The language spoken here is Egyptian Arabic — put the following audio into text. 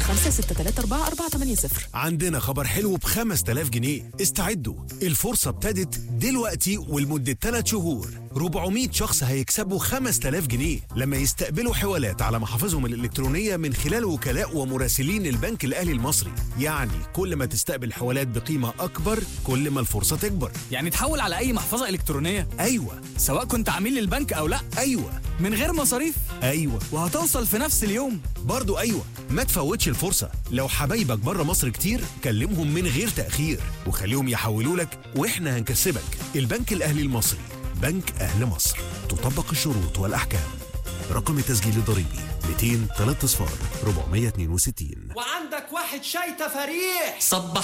عندنا خبر حلو ب 5000 جنيه استعدوا الفرصة ابتدت دلوقتي ولمدة 3 شهور 400 شخص هيكسبوا 5000 جنيه لما يستقبلوا حوالات على محافظهم الإلكترونية من خلال وكلاء ومراسلين البنك الأهلي المصري يعني كل ما تستقبل حوالات بقيمة أكبر كل ما الفرصة تكبر يعني تحول على اي محفظه الكترونيه أيوة سواء كنت عميل للبنك او لا أيوة من غير مصاريف أيوة وهتوصل في نفس اليوم برضو أيوة ما تفوتش الفرصة لو حبايبك بره مصر كتير كلمهم من غير تأخير وخليهم يحولوا لك وإحنا هنكسبك البنك الأهلي المصري بنك أهل مصر تطبق الشروط والأحكام رقم التسجيل الضريبي 200 3 صفار 462 وعندك واحد شاي تفاريح صبح